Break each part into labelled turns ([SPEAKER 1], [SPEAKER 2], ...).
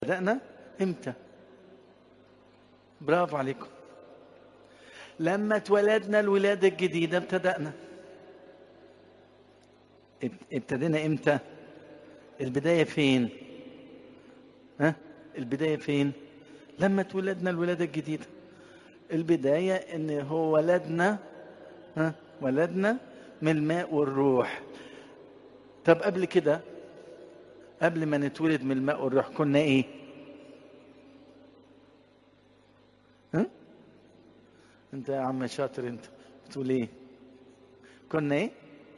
[SPEAKER 1] بدأنا امتى برافو عليكم لما اتولدنا الولادة الجديدة ابتدأنا اب- ابتدينا امتى البداية فين ها البداية فين لما اتولدنا الولادة الجديدة البداية ان هو ولدنا ها ولدنا من الماء والروح طب قبل كده قبل ما نتولد من الماء والروح كنا ايه ها انت يا عم شاطر انت بتقول ايه كنا ايه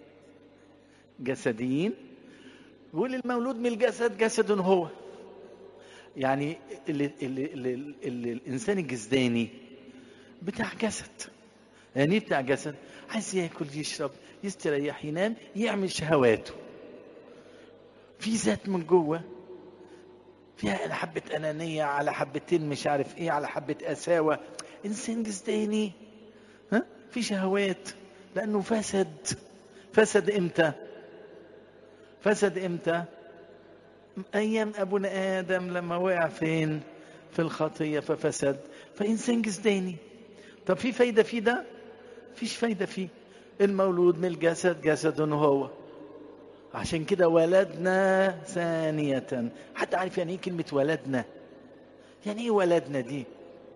[SPEAKER 1] جسديين بيقول المولود من الجسد جسد هو يعني اللي اللي اللي اللي الانسان الجسداني بتاع جسد يعني إيه بتاع جسد عايز ياكل يشرب يستريح ينام يعمل شهواته في ذات من جوه فيها حبة أنانية على حبتين مش عارف إيه على حبة قساوة إنسان جسداني ها في شهوات لأنه فسد فسد إمتى؟ فسد إمتى؟ أيام أبونا آدم لما وقع فين؟ في الخطية ففسد فإنسان جسداني طب في فايدة فيه ده؟ فيش فايدة فيه المولود من الجسد جسد هو عشان كده ولدنا ثانية حتى عارف يعني ايه كلمة ولدنا يعني ايه ولدنا دي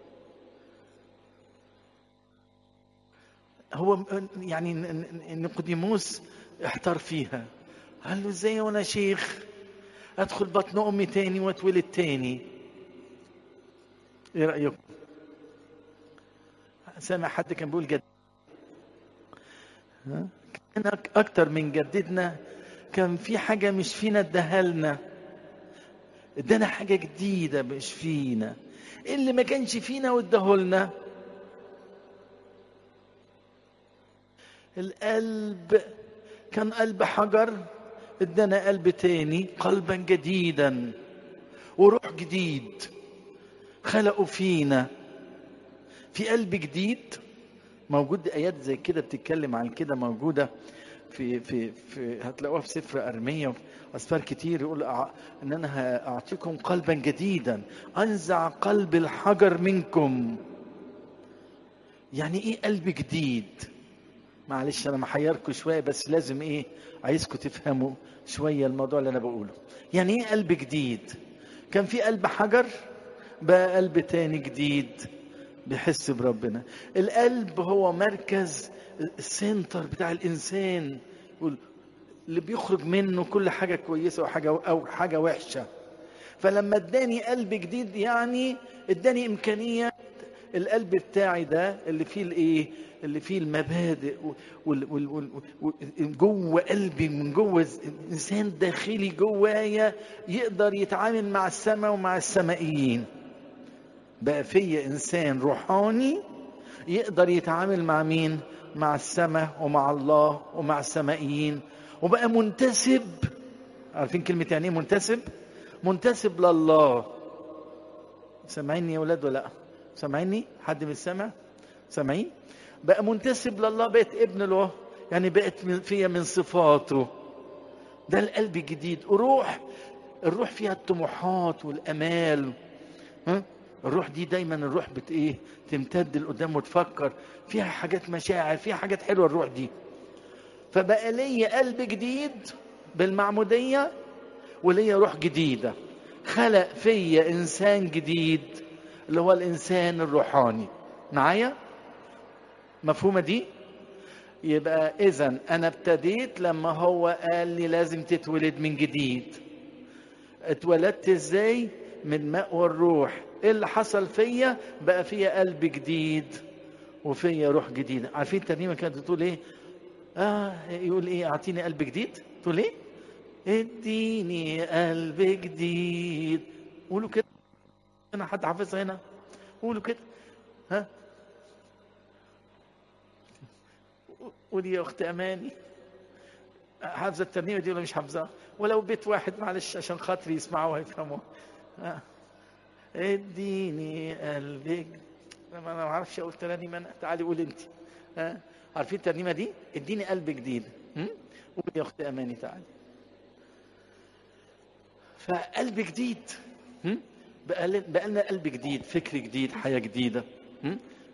[SPEAKER 1] هو يعني نيقوديموس احتار فيها قال له ازاي وانا شيخ ادخل بطن امي تاني واتولد تاني ايه رايكم سامع حد كان بيقول جد ها؟ كان أك- اكتر من جددنا كان في حاجه مش فينا اداها لنا ادانا حاجه جديده مش فينا اللي ما كانش فينا واداه لنا القلب كان قلب حجر ادانا قلب تاني قلبا جديدا وروح جديد خلقوا فينا في قلب جديد موجود ايات زي كده بتتكلم عن كده موجوده في في في هتلاقوها في سفر ارميه وفي اسفار كتير يقول أع- ان انا هاعطيكم قلبا جديدا انزع قلب الحجر منكم يعني ايه قلب جديد معلش انا محيركم شويه بس لازم ايه عايزكم تفهموا شويه الموضوع اللي انا بقوله يعني ايه قلب جديد كان في قلب حجر بقى قلب تاني جديد بيحس بربنا القلب هو مركز السنتر بتاع الانسان يقول اللي بيخرج منه كل حاجه كويسه وحاجه او حاجه وحشه فلما اداني قلب جديد يعني اداني امكانيه القلب بتاعي ده اللي فيه الايه اللي فيه المبادئ وال- وال- وال- وال- جوه قلبي من جوه انسان داخلي جوايا يقدر يتعامل مع السماء ومع السمائيين بقى فيا انسان روحاني يقدر يتعامل مع مين مع السماء ومع الله ومع السمائيين وبقى منتسب عارفين كلمة يعني ايه منتسب منتسب لله سامعيني يا ولاد ولا لا سامعيني حد من السمع سامعين بقى منتسب لله بقت ابن له يعني بقت من- فيا من صفاته ده القلب الجديد روح الروح فيها الطموحات والامال ها؟ الروح دي دايما الروح بت ايه تمتد لقدام وتفكر فيها حاجات مشاعر فيها حاجات حلوه الروح دي فبقى ليا قلب جديد بالمعموديه وليا روح جديده خلق فيا انسان جديد اللي هو الانسان الروحاني معايا مفهومه دي يبقى اذا انا ابتديت لما هو قال لي لازم تتولد من جديد اتولدت ازاي من ماء والروح ايه اللي حصل فيا بقى فيا قلب جديد وفيا روح جديدة عارفين الترنيمة كانت بتقول ايه اه يقول ايه اعطيني قلب جديد تقول ايه اديني قلب جديد قولوا كده انا حد حافظها هنا قولوا كده ها قولي يا اخت اماني حافظه الترنيمه دي ولا مش حافظاها ولو بيت واحد معلش عشان خاطري يسمعوها يفهموها آه. اديني قلبك انا ما اعرفش اقول ترنيمه انا تعالي قولي انت ها عارفين الترنيمه دي اديني قلب جديد هم؟ قولي يا اختي اماني تعالي فقلب جديد هم؟ بقى لنا بقى لنا قلب جديد فكر جديد حياه جديده م?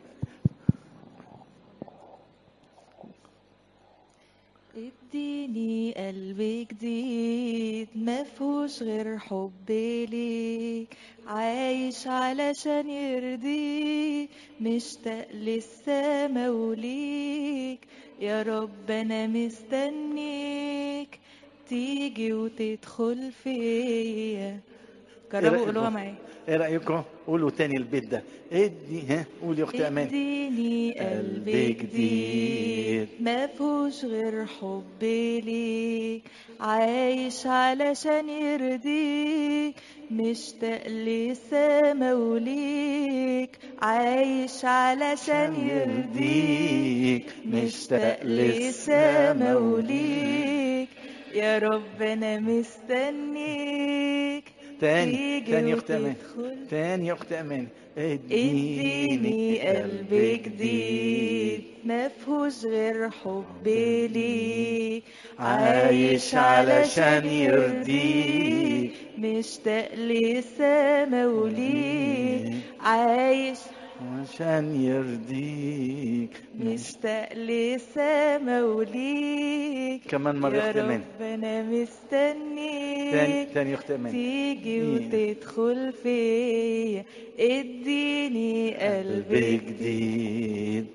[SPEAKER 2] اديني قلب جديد ما فيهوش غير حب ليك عايش علشان يرضيك مشتاق للسما وليك يا رب انا مستنيك تيجي وتدخل فيا جربوا
[SPEAKER 1] رأيكم؟
[SPEAKER 2] قولوها معايا
[SPEAKER 1] ايه رايكم قولوا تاني البيت ده ادي ها قولي يا اخت امان
[SPEAKER 2] اديني قلب
[SPEAKER 1] قلب
[SPEAKER 2] جديد
[SPEAKER 1] جديد.
[SPEAKER 2] ما فيهوش غير حب ليك عايش علشان يرضيك مشتاق لسما وليك عايش علشان يرضيك مشتاق لسما وليك يا رب انا مستنيك
[SPEAKER 1] تاني
[SPEAKER 2] تيجي
[SPEAKER 1] تاني يا اخت امان
[SPEAKER 2] وتدخل
[SPEAKER 1] تاني يا اخت امان
[SPEAKER 2] اديني قلب جديد ما فيهوش غير حب ليك
[SPEAKER 1] عايش علشان يرضيك
[SPEAKER 2] مشتاق لسما وليك عايش
[SPEAKER 1] عشان يرضيك
[SPEAKER 2] مشتاق لسما وليك
[SPEAKER 1] كمان مرة يا
[SPEAKER 2] يا
[SPEAKER 1] اخت امان
[SPEAKER 2] رب انا
[SPEAKER 1] تاني
[SPEAKER 2] مستنيك
[SPEAKER 1] تاني يا اخت امان
[SPEAKER 2] تيجي
[SPEAKER 1] إيه.
[SPEAKER 2] وتدخل فيا اديني قلب
[SPEAKER 1] قلب
[SPEAKER 2] جديد
[SPEAKER 1] جديد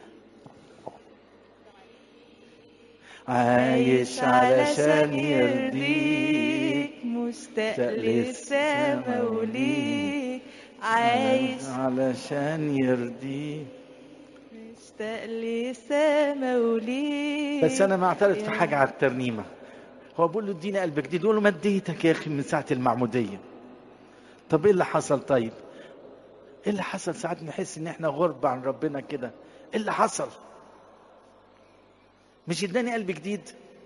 [SPEAKER 1] عايش علشان يرضيك
[SPEAKER 2] مشتاق
[SPEAKER 1] مشتاق
[SPEAKER 2] للسما
[SPEAKER 1] للسما
[SPEAKER 2] وليك عايش
[SPEAKER 1] علشان يرضيك
[SPEAKER 2] مشتاق للسما وليك
[SPEAKER 1] بس انا معترض في
[SPEAKER 2] يا
[SPEAKER 1] حاجه على الترنيمه هو بيقول له اديني قلب جديد يقول له ما اديتك يا اخي من ساعه المعموديه طب ايه اللي حصل طيب ايه اللي حصل ساعات نحس ان احنا غربة عن ربنا كده ايه اللي حصل مش اداني قلب جديد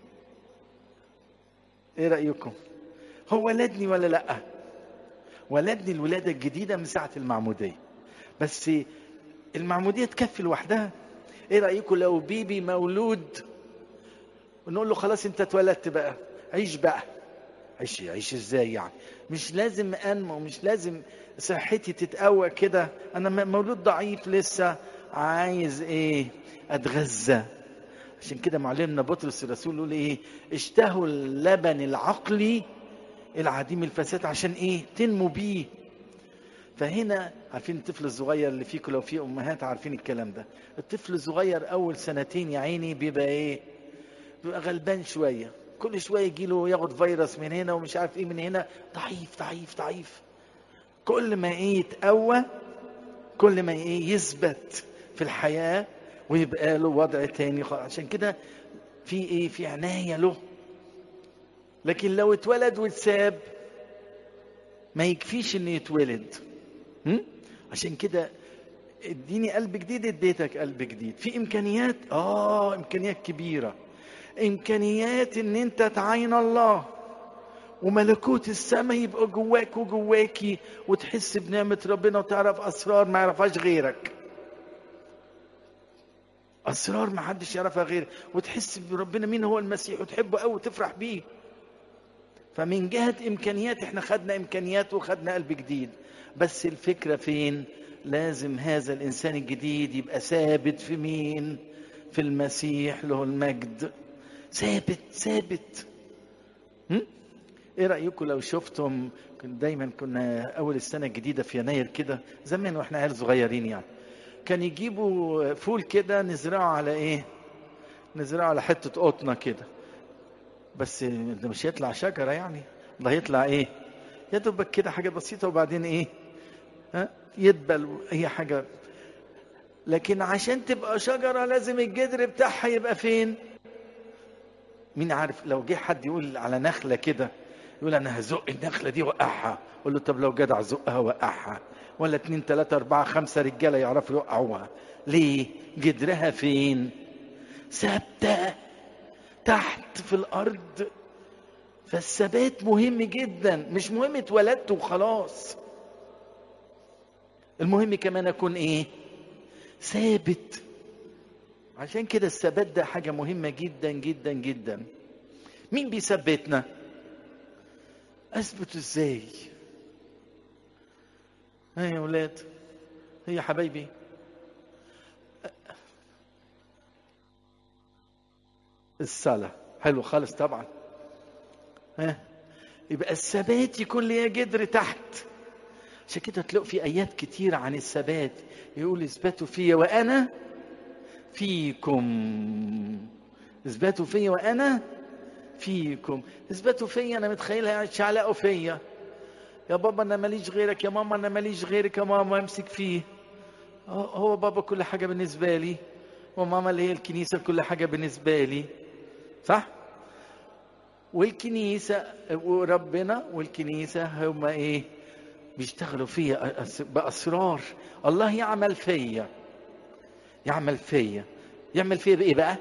[SPEAKER 1] ايه رايكم هو ولدني ولا لا ولدني الولاده الجديده من ساعه المعموديه بس المعموديه تكفي لوحدها ايه رايكم لو بيبي مولود ونقول له خلاص انت اتولدت بقى عيش بقى عيش عيش ازاي يعني مش لازم انمو مش لازم صحتي تتقوى كده انا م- مولود ضعيف لسه عايز ايه اتغذى عشان كده معلمنا بطرس الرسول يقول ايه اشتهوا اللبن العقلي العديم الفساد عشان ايه تنمو بيه فهنا عارفين الطفل الصغير اللي فيكم لو في امهات عارفين الكلام ده الطفل الصغير اول سنتين يا عيني بيبقى ايه بيبقى غلبان شويه كل شويه يجي له ياخد فيروس من هنا ومش عارف ايه من هنا ضعيف ضعيف ضعيف كل ما ايه يتقوى كل ما ايه يثبت في الحياه ويبقى له وضع تاني خالص. عشان كده في ايه في عنايه له لكن لو اتولد واتساب ما يكفيش انه يتولد هم؟ عشان كده اديني قلب جديد اديتك قلب جديد في امكانيات اه امكانيات كبيره امكانيات ان انت تعين الله وملكوت السماء يبقى جواك وجواكي وتحس بنعمة ربنا وتعرف أسرار ما يعرفهاش غيرك أسرار ما حدش يعرفها غيرك وتحس بربنا مين هو المسيح وتحبه قوي وتفرح بيه فمن جهة إمكانيات إحنا خدنا إمكانيات وخدنا قلب جديد بس الفكرة فين لازم هذا الإنسان الجديد يبقى ثابت في مين في المسيح له المجد ثابت ثابت هم؟ ايه رايكم لو شفتم كن دايما كنا اول السنه الجديده في يناير كده زمان واحنا عيال صغيرين يعني كان يجيبوا فول كده نزرعه على ايه نزرعه على حته قطنه كده بس ده مش هيطلع شجره يعني ده هيطلع ايه يا دوبك كده حاجه بسيطه وبعدين ايه ها يدبل هي حاجه لكن عشان تبقى شجره لازم الجذر بتاعها يبقى فين مين عارف لو جه حد يقول على نخله كده يقول انا هزق النخله دي وقعها اقول له طب لو جدع زقها وقعها ولا اتنين تلاته اربعه خمسه رجاله يعرفوا يوقعوها ليه جدرها فين ثابته تحت في الارض فالثبات مهم جدا مش مهم اتولدت وخلاص المهم كمان اكون ايه ثابت عشان كده الثبات ده حاجة مهمة جدا جدا جدا مين بيثبتنا اثبت ازاي ها يا ولاد هي يا حبايبي الصلاة حلو خالص طبعا ها يبقى الثبات يكون ليا جدر تحت عشان كده تلاقوا في ايات كتير عن الثبات يقول اثبتوا فيا وانا فيكم اثبتوا فيا وانا فيكم اثبتوا فيا انا متخيلها شعلقوا فيا يا بابا انا ماليش غيرك يا ماما انا ماليش غيرك يا ماما امسك فيه هو بابا كل حاجه بالنسبه لي وماما اللي هي الكنيسه كل حاجه بالنسبه لي صح والكنيسه وربنا والكنيسه هما ايه بيشتغلوا فيا باسرار الله يعمل فيا يعمل فيا يعمل فيا بايه بقى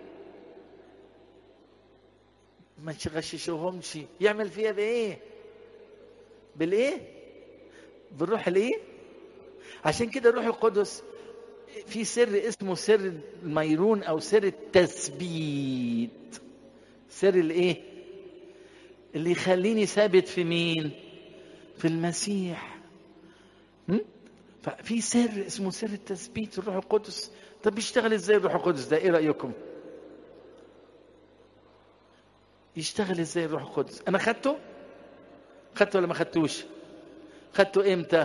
[SPEAKER 1] ما تغششوهمش يعمل فيها بايه بالايه بالروح الايه عشان كده الروح القدس في سر اسمه سر الميرون او سر التثبيت سر الايه اللي يخليني ثابت في مين في المسيح م? ففي سر اسمه سر التثبيت الروح القدس طب بيشتغل ازاي الروح القدس ده ايه رايكم يشتغل ازاي الروح القدس انا خدته خدته ولا ما خدتوش خدته امتى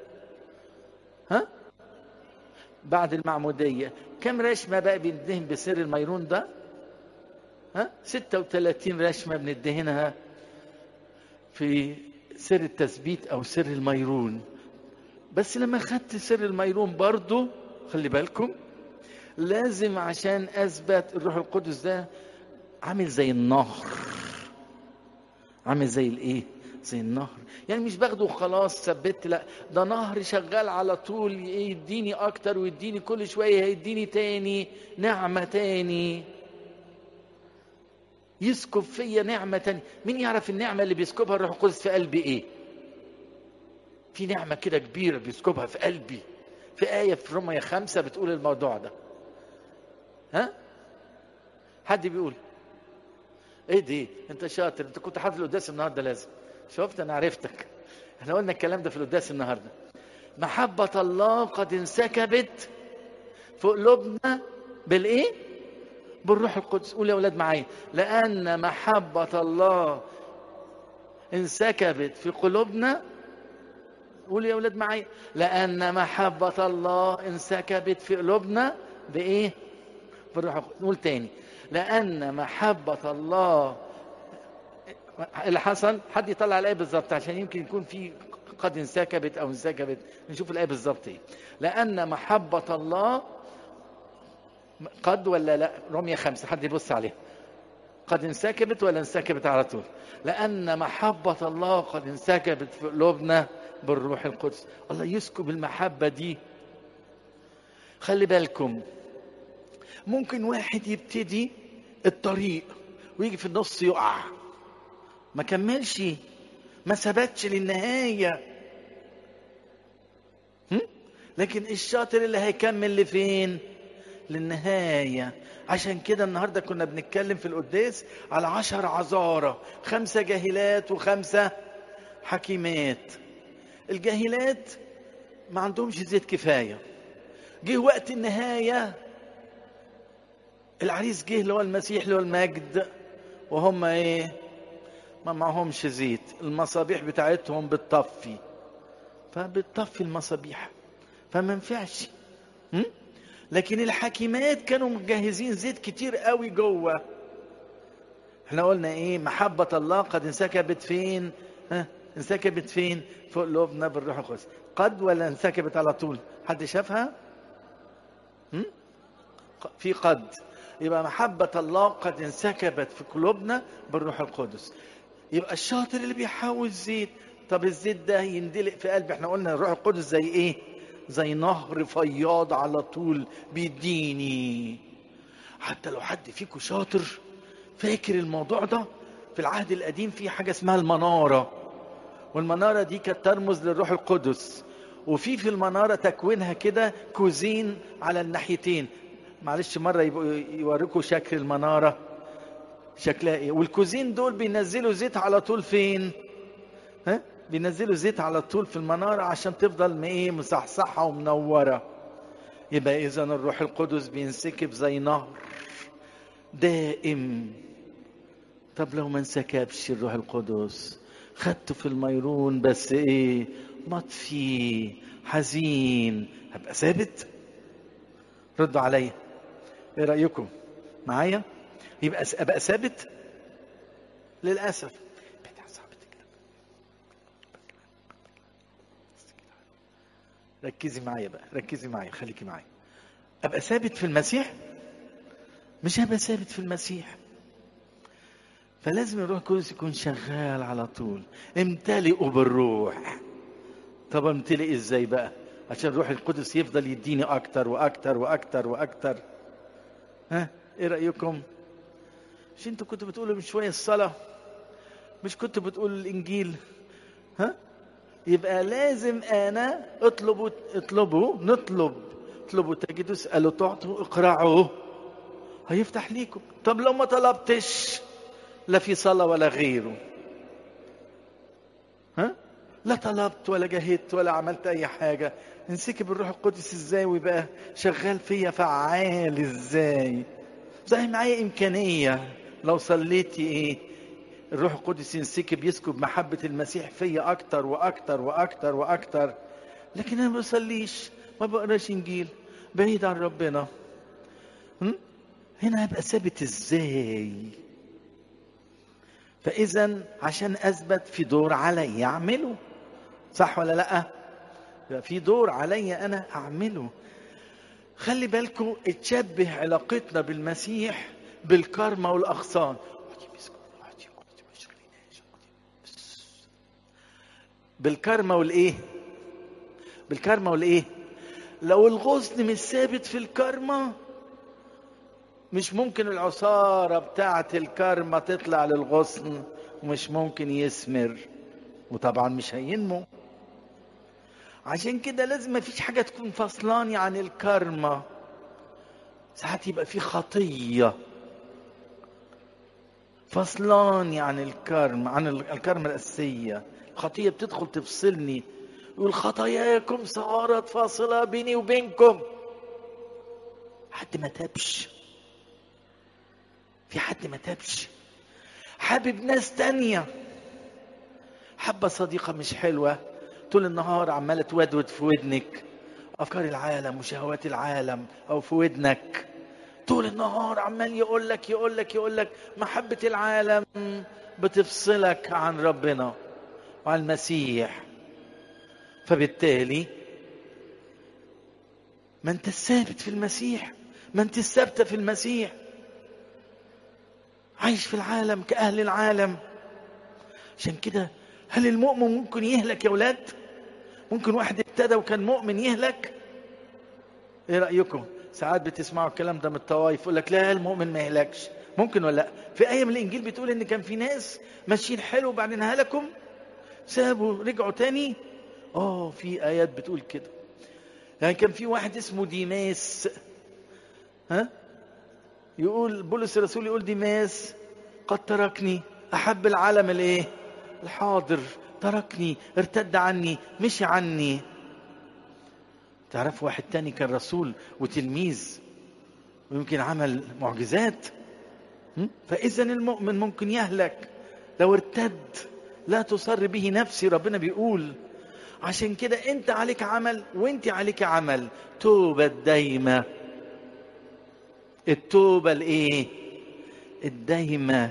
[SPEAKER 1] ها بعد المعمودية كم رشمة بقى بندهن بسر الميرون ده ها 36 رشمة بندهنها في سر التثبيت او سر الميرون بس لما خدت سر الميرون برضو خلي بالكم لازم عشان اثبت الروح القدس ده عامل زي النهر عامل زي الايه زي النهر يعني مش باخده وخلاص ثبت لا ده نهر شغال على طول يديني اكتر ويديني كل شويه هيديني تاني نعمه تاني يسكب فيا نعمه تاني مين يعرف النعمه اللي بيسكبها الروح القدس في قلبي ايه في نعمه كده كبيره بيسكبها في قلبي في ايه في رومية خمسة بتقول الموضوع ده ها حد بيقول ايه دي انت شاطر انت كنت حاضر القداس النهارده لازم شفت انا عرفتك احنا قلنا الكلام ده في القداس النهارده محبة الله قد انسكبت في قلوبنا بالايه بالروح القدس قول يا اولاد معايا لان محبة الله انسكبت في قلوبنا قول يا اولاد معايا لان محبة الله انسكبت في قلوبنا بايه بالروح القدس نقول تاني لأن محبة الله اللي حصل حد يطلع الآية بالظبط عشان يمكن يكون في قد انسكبت أو انسكبت نشوف الآية بالظبط إيه لأن محبة الله قد ولا لا رمية خمسة حد يبص عليها قد انسكبت ولا انسكبت على طول لأن محبة الله قد انسكبت في قلوبنا بالروح القدس الله يسكب المحبة دي خلي بالكم ممكن واحد يبتدي الطريق ويجي في النص يقع ما كملش ما ثبتش للنهاية هم؟ لكن الشاطر اللي هيكمل لفين للنهاية عشان كده النهاردة كنا بنتكلم في القداس على عشر عذارة خمسة جاهلات وخمسة حكيمات الجاهلات ما عندهمش زيت كفاية جه وقت النهاية العريس جه اللي هو المسيح اللي هو المجد وهم ايه ما معهمش زيت المصابيح بتاعتهم بتطفي فبتطفي المصابيح فما ينفعش م? لكن الحكيمات كانوا مجهزين زيت كتير قوي جوه احنا قلنا ايه محبة الله قد انسكبت فين ها انسكبت فين في قلوبنا بالروح القدس قد ولا انسكبت على طول حد شافها م? في قد يبقى محبة الله قد انسكبت في قلوبنا بالروح القدس يبقى الشاطر اللي بيحاول زيت طب الزيت ده يندلق في قلبي احنا قلنا الروح القدس زي ايه زي نهر فياض على طول بيديني حتى لو حد فيكم شاطر فاكر الموضوع ده في العهد القديم في حاجة اسمها المنارة والمنارة دي كانت ترمز للروح القدس وفي في المنارة تكوينها كده كوزين على الناحيتين معلش مرة يبقوا يوريكم شكل المنارة شكلها ايه والكوزين دول بينزلوا زيت على طول فين ها بينزلوا زيت على طول في المنارة عشان تفضل م- ايه مصحصحة ومنورة يبقى اذا الروح القدس بينسكب زي نهر دائم طب لو ما انسكبش الروح القدس خدته في الميرون بس ايه مطفي حزين هبقى ثابت ردوا عليا ايه رايكم معايا يبقى س- ابقى ثابت للاسف بتاع صاحبتك ده. ركزي معايا بقى ركزي معايا خليكي معايا ابقى ثابت في المسيح مش هبقى ثابت في المسيح فلازم الروح القدس يكون شغال على طول امتلئوا بالروح طب امتلئ ازاي بقى عشان الروح القدس يفضل يديني اكتر واكتر واكتر واكتر ها ايه رايكم مش انتوا كنتوا بتقولوا من شويه الصلاه مش كنتوا بتقولوا الانجيل ها يبقى لازم انا اطلبوا اطلبوا نطلب اطلبوا تجدوا اسالوا تعطوا اقرعوا هيفتح ليكم طب لو ما طلبتش لا في صلاه ولا غيره ها لا طلبت ولا جهدت ولا عملت اي حاجه انسكب الروح القدس ازاي ويبقى شغال فيا فعال ازاي زي معايا امكانيه لو صليتي ايه الروح القدس ينسكب يسكب محبه المسيح فيا اكتر واكتر واكتر واكتر لكن انا ما بصليش ما بقراش انجيل بعيد عن ربنا هم؟ هنا هبقى ثابت ازاي فاذا عشان اثبت في دور علي اعمله صح ولا لا يبقى في دور علي انا اعمله خلي بالكم اتشبه علاقتنا بالمسيح بالكرمة والاغصان بالكرمة والايه بالكرمة والايه لو الغصن مش ثابت في الكرمة مش ممكن العصارة بتاعة الكرمة تطلع للغصن ومش ممكن يثمر وطبعا مش هينمو عشان كده لازم مفيش حاجة تكون فصلاني عن الكرمة ساعات يبقى في خطية فصلاني عن الكرم عن الكرمة الأساسية خطية بتدخل تفصلني يقول خطاياكم صارت فاصلة بيني وبينكم حد ما تابش في حد ما تابش حابب ناس تانية حابة صديقة مش حلوة طول النهار عمالة تودود في ودنك أفكار العالم وشهوات العالم أو في ودنك طول النهار عمال يقول لك يقول لك يقول لك محبة العالم بتفصلك عن ربنا وعن المسيح فبالتالي ما انت ثابت في المسيح ما انت ثابته في المسيح عايش في العالم كأهل العالم عشان كده هل المؤمن ممكن يهلك يا ولاد ممكن واحد ابتدى وكان مؤمن يهلك ايه رأيكم ساعات بتسمعوا الكلام ده من الطوائف يقول لك لا المؤمن ما يهلكش ممكن ولا لا في آية من الإنجيل بتقول إن كان في ناس ماشيين حلو وبعدين هلكوا سابوا رجعوا تاني اه في آيات بتقول كده يعني كان في واحد اسمه ديماس ها يقول بولس الرسول يقول ديماس قد تركني احب العالم الايه الحاضر تركني ارتد عني مشي عني تعرف واحد تاني كان رسول وتلميذ ويمكن عمل معجزات فاذا المؤمن ممكن يهلك لو ارتد لا تصر به نفسي ربنا بيقول عشان كده انت عليك عمل وانت عليك عمل توبة دايمة التوبة الايه الدايمة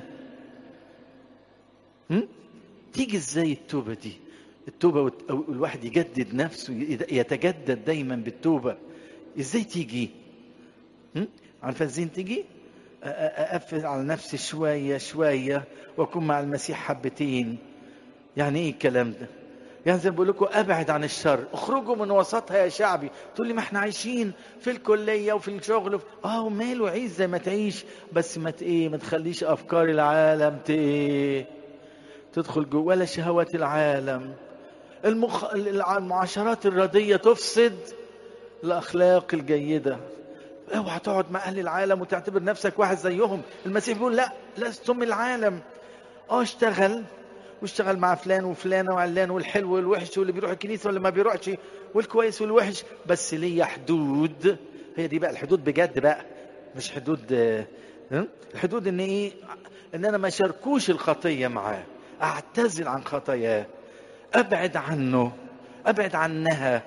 [SPEAKER 1] هم؟ تيجي ازاي التوبة دي التوبة أو الواحد يجدد نفسه يتجدد دايما بالتوبة ازاي تيجي هم؟ عارفة ازاي تيجي اقفل على نفسي شوية شوية واكون مع المسيح حبتين يعني ايه الكلام ده يعني زي ما بقول لكم ابعد عن الشر اخرجوا من وسطها يا شعبي تقول لي ما احنا عايشين في الكليه وفي الشغل وفي... اه وماله عيش زي ما تعيش بس ما ايه ما تخليش افكار العالم ت ايه تدخل جوه ولا شهوات العالم المخ... المعاشرات الرديه تفسد الاخلاق الجيده اوعى تقعد مع اهل العالم وتعتبر نفسك واحد زيهم المسيح بيقول لا لستم العالم اه اشتغل واشتغل مع فلان وفلانه وعلان والحلو والوحش واللي بيروح الكنيسه واللي ما بيروحش والكويس والوحش بس ليا حدود هي دي بقى الحدود بجد بقى مش حدود آه، ها؟ الحدود ان ايه ان انا ما شاركوش الخطيه معاه اعتزل عن خطاياه ابعد عنه ابعد عنها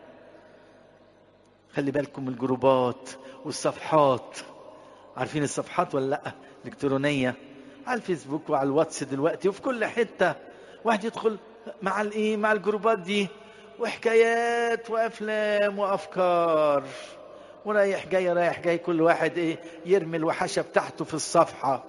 [SPEAKER 1] خلي بالكم من الجروبات والصفحات عارفين الصفحات ولا لا الكترونيه على الفيسبوك وعلى الواتس دلوقتي وفي كل حته واحد يدخل مع الايه مع الجروبات دي وحكايات وافلام وافكار ورايح جاي رايح جاي كل واحد ايه يرمي الوحشه بتاعته في الصفحه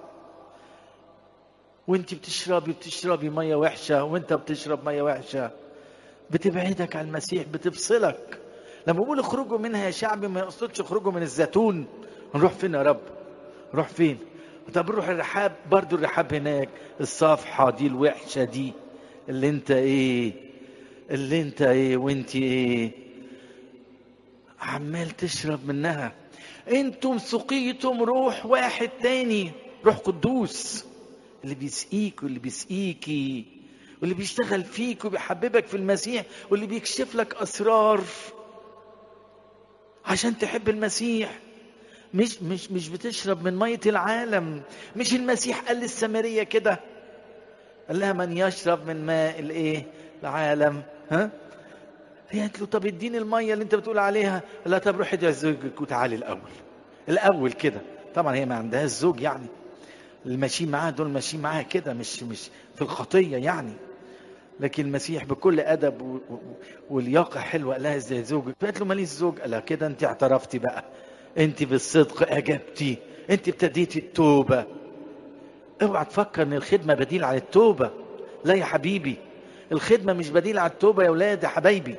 [SPEAKER 1] وانت بتشربي بتشربي ميه وحشه وانت بتشرب ميه وحشه بتبعدك عن المسيح بتفصلك لما بقول اخرجوا منها يا شعبي ما يقصدش اخرجوا من الزيتون نروح فين يا رب نروح فين طب نروح الرحاب برضو الرحاب هناك الصفحة دي الوحشة دي اللي انت ايه اللي انت ايه وانت ايه عمال تشرب منها انتم سقيتم روح واحد تاني روح قدوس اللي بيسقيك واللي بيسقيكي واللي بيشتغل فيك وبيحببك في المسيح واللي بيكشف لك اسرار عشان تحب المسيح مش مش مش بتشرب من ميه العالم مش المسيح قال للسامريه كده قال لها من يشرب من ماء الايه العالم ها هي قالت له طب اديني الميه اللي انت بتقول عليها لا طب روح ادعي زوجك وتعالي الاول الاول كده طبعا هي ما عندهاش زوج يعني اللي ماشيين معاها دول ماشيين معاها كده مش مش في الخطيه يعني لكن المسيح بكل ادب و- و- ولياقه حلوه قال لها ازاي زوجك فقالت له ماليش زوج قال لها كده انت اعترفتي بقى انت بالصدق اجبتي انت ابتديتي التوبه اوعى تفكر ان الخدمه بديل عن التوبه لا يا حبيبي الخدمه مش بديل عن التوبه يا ولاد يا حبايبي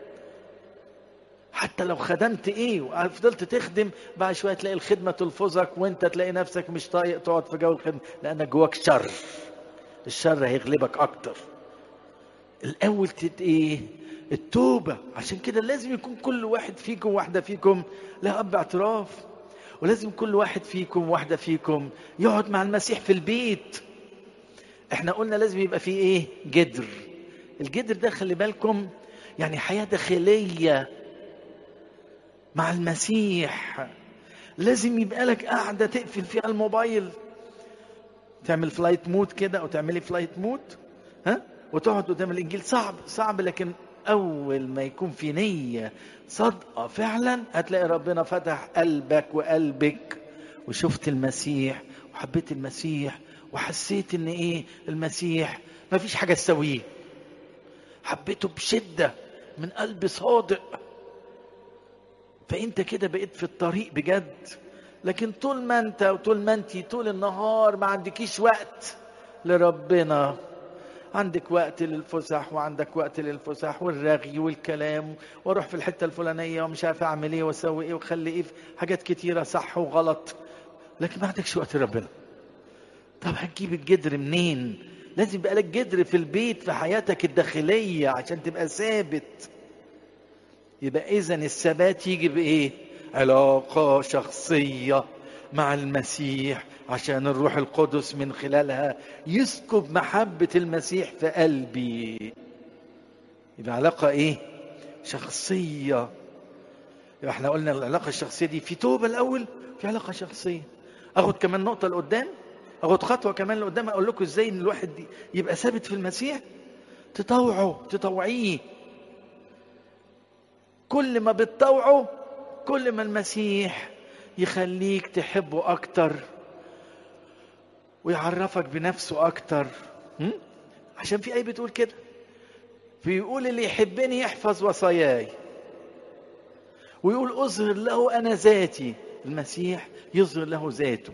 [SPEAKER 1] حتى لو خدمت ايه وفضلت تخدم بعد شويه تلاقي الخدمه تلفظك وانت تلاقي نفسك مش طايق تقعد في جو الخدمه لانك جواك شر الشر هيغلبك اكتر الاول تت ايه التوبه عشان كده لازم يكون كل واحد فيكم واحده فيكم لها اب اعتراف ولازم كل واحد فيكم واحده فيكم يقعد مع المسيح في البيت احنا قلنا لازم يبقى فيه ايه جدر الجدر ده خلي بالكم يعني حياه داخليه مع المسيح لازم يبقى لك قاعده تقفل فيها الموبايل تعمل فلايت مود كده او تعملي فلايت مود ها وتقعد قدام الانجيل صعب صعب لكن اول ما يكون في نيه صادقه فعلا هتلاقي ربنا فتح قلبك وقلبك وشفت المسيح وحبيت المسيح وحسيت ان ايه المسيح ما فيش حاجه تسويه حبيته بشده من قلب صادق فانت كده بقيت في الطريق بجد لكن طول ما انت وطول ما انت طول النهار ما عندكيش وقت لربنا عندك وقت للفسح وعندك وقت للفسح والرغي والكلام واروح في الحته الفلانيه ومش عارف اعمل ايه واسوي ايه واخلي ايه في حاجات كتيره صح وغلط لكن ما عندكش وقت لربنا طب هتجيب الجدر منين لازم يبقى لك جدر في البيت في حياتك الداخليه عشان تبقى ثابت يبقى اذا الثبات يجي بايه علاقه شخصيه مع المسيح عشان الروح القدس من خلالها يسكب محبه المسيح في قلبي يبقى علاقه ايه شخصيه يبقى احنا قلنا العلاقه الشخصيه دي في توبه الاول في علاقه شخصيه اخد كمان نقطه لقدام اخد خطوه كمان لقدام اقول لكم ازاي ان الواحد يبقى ثابت في المسيح تطوعه تطوعيه كل ما بتطوعه كل ما المسيح يخليك تحبه اكتر ويعرفك بنفسه اكتر م? عشان في اي بتقول كده بيقول اللي يحبني يحفظ وصاياي ويقول اظهر له انا ذاتي المسيح يظهر له ذاته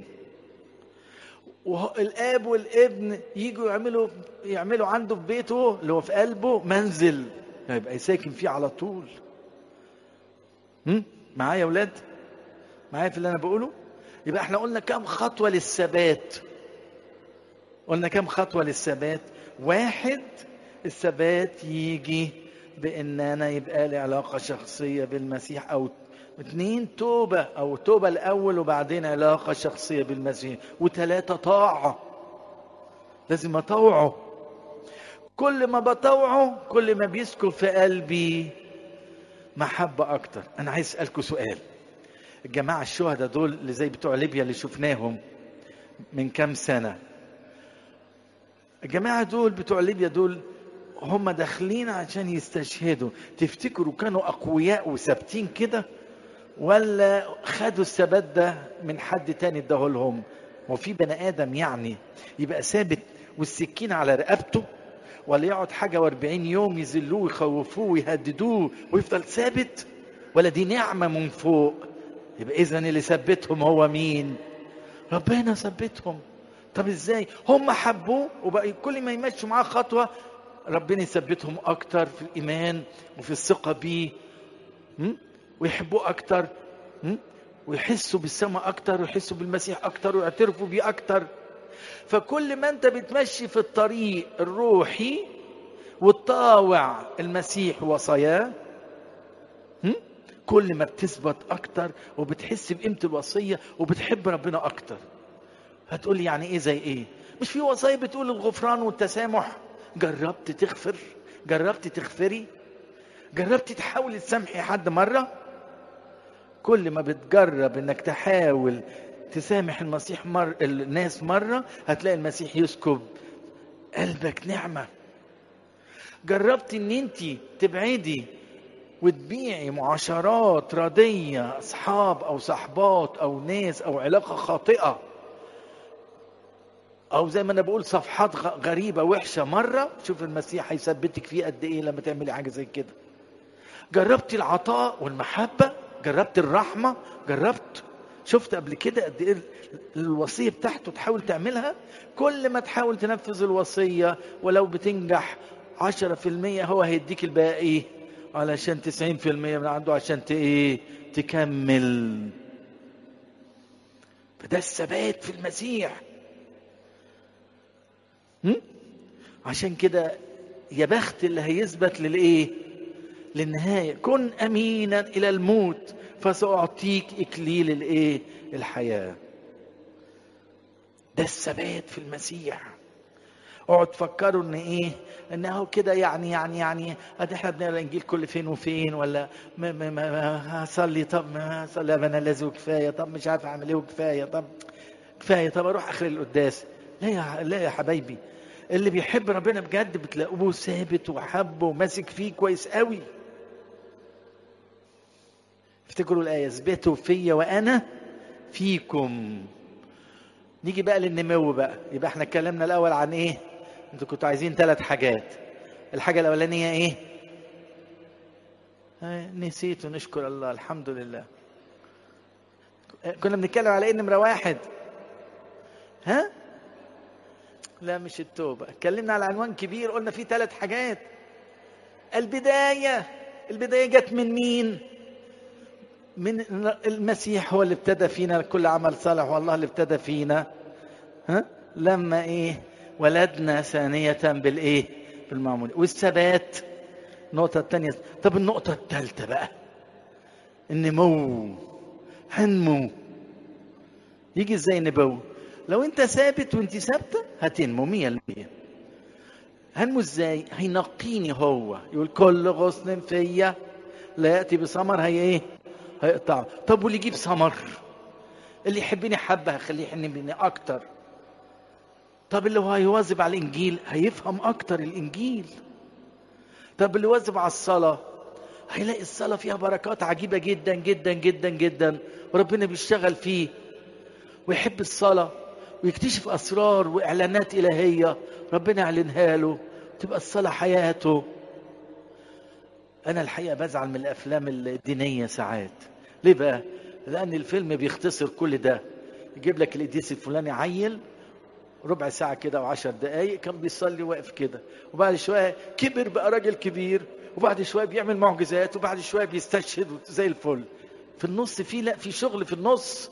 [SPEAKER 1] والاب والابن يجوا يعملوا يعملوا عنده في بيته اللي هو في قلبه منزل يبقى ساكن فيه على طول هم؟ معايا يا ولاد معايا في اللي انا بقوله يبقى احنا قلنا كم خطوه للثبات قلنا كم خطوه للثبات واحد الثبات يجي بان انا يبقى لي علاقه شخصيه بالمسيح او اثنين توبة أو توبة الأول وبعدين علاقة شخصية بالمسيح وثلاثة طاعة لازم أطوعه كل ما بطوعه كل ما بيسكن في قلبي محبة أكتر أنا عايز أسألكم سؤال الجماعة الشهداء دول اللي زي بتوع ليبيا اللي شفناهم من كام سنة الجماعة دول بتوع ليبيا دول هم داخلين عشان يستشهدوا تفتكروا كانوا أقوياء وثابتين كده ولا خدوا الثبات ده من حد تاني اداه لهم هو في بني آدم يعني يبقى ثابت والسكين على رقبته ولا يقعد حاجة واربعين يوم يذلوه ويخوفوه ويهددوه ويفضل ثابت ولا دي نعمة من فوق يبقى إذا اللي ثبتهم هو مين ربنا ثبتهم طب ازاي هم حبوه وبقى كل ما يمشوا معاه خطوة ربنا يثبتهم أكتر في الإيمان وفي الثقة بيه م? ويحبوه أكتر م? ويحسوا بالسماء أكتر ويحسوا بالمسيح أكتر ويعترفوا بيه أكتر فكل ما أنت بتمشي في الطريق الروحي وتطاوع المسيح وصاياه م? كل ما بتثبت أكتر وبتحس بقيمة الوصية وبتحب ربنا أكتر هتقول لي يعني إيه زي إيه مش في وصايا بتقول الغفران والتسامح جربت تغفر جربت تغفري جربت تحاول تسامحي حد مرة كل ما بتجرب انك تحاول تسامح المسيح مر... الناس مرة هتلاقي المسيح يسكب قلبك نعمة جربت ان انت تبعدي وتبيعي معاشرات ردية اصحاب او صحبات او ناس او علاقة خاطئة او زي ما انا بقول صفحات غريبه وحشه مره شوف المسيح هيثبتك فيه قد ايه لما تعملي حاجه زي كده جربتي العطاء والمحبه جربت الرحمه جربت شفت قبل كده قد ايه الوصيه بتاعته تحاول تعملها كل ما تحاول تنفذ الوصيه ولو بتنجح عشرة في المية هو هيديك الباقي علشان تسعين في المية من عنده عشان ايه تكمل فده الثبات في المسيح عشان كده يا بخت اللي هيثبت للايه للنهايه كن امينا الى الموت فساعطيك اكليل الايه الحياه ده الثبات في المسيح اقعد تفكروا ان ايه انه كده يعني يعني يعني ادي احنا بنقرا الانجيل كل فين وفين ولا ما ما ما هصلي طب ما هصلي انا لازم كفايه طب مش عارف اعمل ايه وكفايه طب كفايه طب اروح اخر القداس لا يا لا يا حبايبي اللي بيحب ربنا بجد بتلاقوه ثابت وحبه وماسك فيه كويس قوي افتكروا الآية اثبتوا فيا وأنا فيكم نيجي بقى للنمو بقى يبقى احنا اتكلمنا الأول عن إيه؟ انتوا كنتوا عايزين ثلاث حاجات الحاجة الأولانية إيه؟ آه نسيت ونشكر الله الحمد لله كنا بنتكلم على إيه نمرة واحد؟ ها؟ لا مش التوبة اتكلمنا على عنوان كبير قلنا فيه ثلاث حاجات البداية البداية جت من مين من المسيح هو اللي ابتدى فينا كل عمل صالح والله اللي ابتدى فينا ها لما ايه ولدنا ثانية بالايه بالمعمول والثبات النقطة الثانية طب النقطة الثالثة بقى النمو هنمو يجي ازاي نبو لو انت ثابت وانت ثابته هتنمو مية المية هنمو ازاي هينقيني هو يقول كل غصن فيا لا ياتي بثمر هي ايه هيقطعه طب واللي يجيب ثمر اللي يحبني حبه هخليه يحبني اكتر طب اللي هو هيواظب على الانجيل هيفهم اكتر الانجيل طب اللي يواظب على الصلاه هيلاقي الصلاه فيها بركات عجيبه جدا جدا جدا جدا وربنا بيشتغل فيه ويحب الصلاه ويكتشف اسرار واعلانات الهيه ربنا يعلنها له تبقى الصلاه حياته انا الحقيقه بزعل من الافلام الدينيه ساعات ليه بقى لان الفيلم بيختصر كل ده يجيب لك القديس الفلاني عيل ربع ساعة كده وعشر دقايق كان بيصلي واقف كده وبعد شوية كبر بقى راجل كبير وبعد شوية بيعمل معجزات وبعد شوية بيستشهد زي الفل في النص في لا في شغل في النص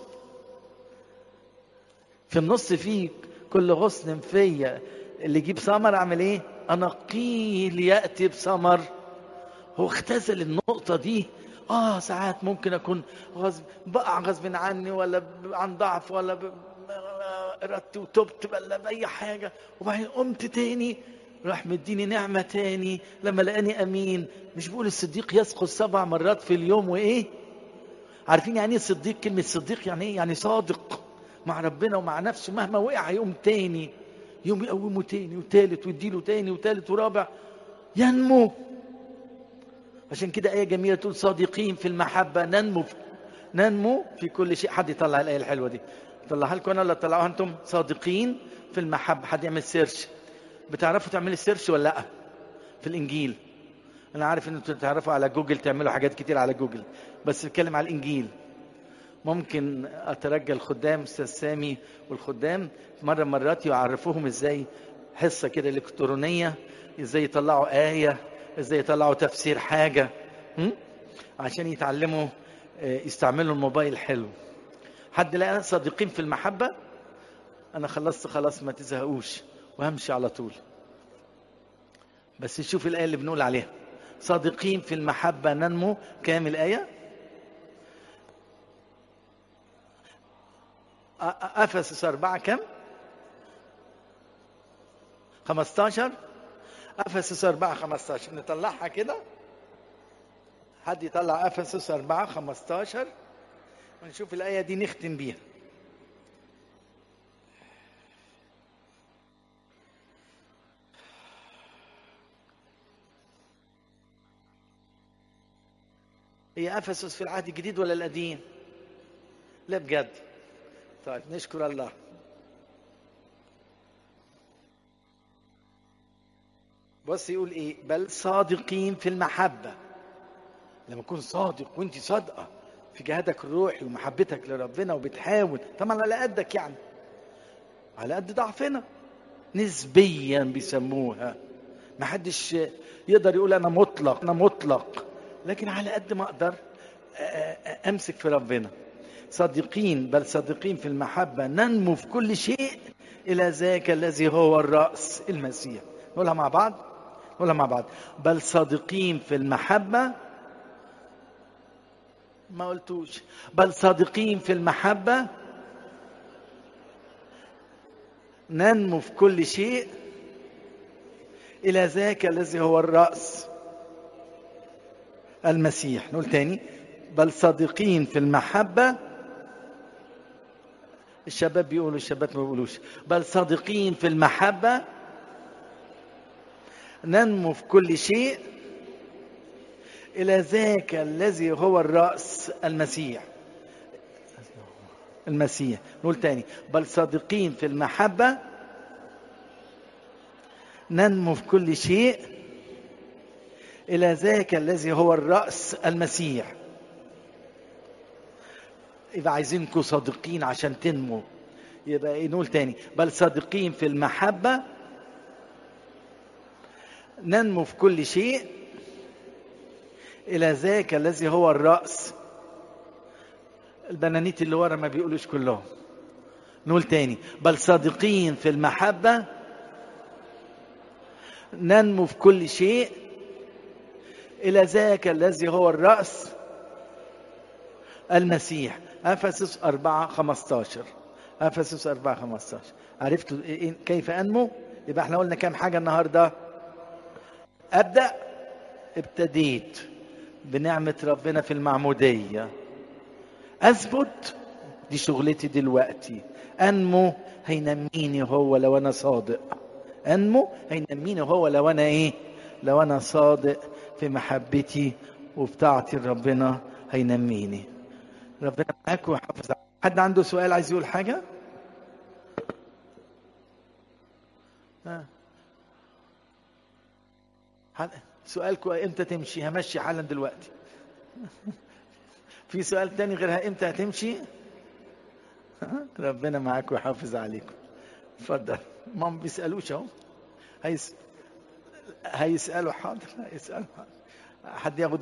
[SPEAKER 1] في النص في كل غصن فيا اللي يجيب ثمر اعمل ايه انقيه لياتي بثمر هو اختزل النقطة دي اه ساعات ممكن اكون غصب بقع غصب عني ولا عن ضعف ولا ارادتي وتبت ولا باي حاجة وبعدين قمت تاني راح مديني نعمة تاني لما لقاني أمين مش بقول الصديق يسقط سبع مرات في اليوم وإيه عارفين يعني ايه صديق كلمة صديق يعني ايه يعني صادق مع ربنا ومع نفسه مهما وقع يقوم تاني يوم يقومه تاني وتالت ويديله تاني وتالت ورابع ينمو عشان كده آية جميلة تقول صادقين في المحبة ننمو في ننمو في كل شيء حد يطلع الآية الحلوة دي طلعها لكم أنا ولا طلعوها أنتم صادقين في المحبة حد يعمل سيرش بتعرفوا تعملوا سيرش ولا لأ في الإنجيل أنا عارف إن أنتوا تعرفوا على جوجل تعملوا حاجات كتير على جوجل بس بتكلم على الإنجيل ممكن أترجى الخدام أستاذ سامي والخدام مرة مرات يعرفوهم إزاي حصة كده إلكترونية إزاي يطلعوا آية إزاي يطلعوا تفسير حاجة م? عشان يتعلموا آه، يستعملوا الموبايل حلو حد لقى صادقين في المحبة أنا خلصت خلاص ما تزهقوش وهمشي على طول بس شوف الآية اللي بنقول عليها صادقين في المحبة ننمو كام الآية أ- أ- أفسس أربعة كم 15 أفسس أربعة 15 نطلعها كده حد يطلع أفسس أربعة 15 ونشوف الآية دي نختم بيها هي أفسس في العهد الجديد ولا القديم؟ لا بجد طيب نشكر الله بص يقول ايه بل صادقين في المحبة لما تكون صادق وانت صادقة في جهادك الروحي ومحبتك لربنا وبتحاول طبعا على قدك يعني على قد ضعفنا نسبيا بيسموها ما حدش يقدر يقول انا مطلق انا مطلق لكن على قد ما اقدر أ- أ- امسك في ربنا صادقين بل صادقين في المحبة ننمو في كل شيء إلى ذاك الذي هو الرأس المسيح نقولها مع بعض نقولها مع بعض بل صادقين في المحبة ما قلتوش بل صادقين في المحبة ننمو في كل شيء إلى ذاك الذي هو الرأس المسيح نقول تاني بل صادقين في المحبة الشباب بيقولوا الشباب ما بيقولوش بل صادقين في المحبة ننمو في كل شيء إلى ذاك الذي هو الرأس المسيح المسيح نقول تاني بل صادقين في المحبة ننمو في كل شيء إلى ذاك الذي هو الرأس المسيح يبقى عايزينكم صادقين عشان تنمو يبقى ايه نقول تاني بل صادقين في المحبة ننمو في كل شيء إلى ذاك الذي هو الرأس البنانيت اللي ورا ما بيقولوش كلهم نقول تاني بل صادقين في المحبة ننمو في كل شيء إلى ذاك الذي هو الرأس المسيح أفسس 4 15 أفسس 4 15 عرفتوا إيه- إيه- كيف أنمو؟ يبقى احنا قلنا كام حاجة النهاردة أبدأ ابتديت بنعمة ربنا في المعمودية أثبت دي شغلتي دلوقتي أنمو هينميني هو لو أنا صادق أنمو هينميني هو لو أنا إيه لو أنا صادق في محبتي وبطاعتي لربنا هينميني ربنا معاك ويحافظ عليك. حد عنده سؤال عايز يقول حاجة؟ ها. حد- سؤالكم امتى تمشي؟ همشي حالا دلوقتي. في سؤال تاني غيرها امتى هتمشي؟ ها؟ ربنا معاك ويحافظ عليكم. اتفضل. ما هم بيسألوش اهو. هيس... هيسألوا حاضر هيسألوا حاضر. حد ياخد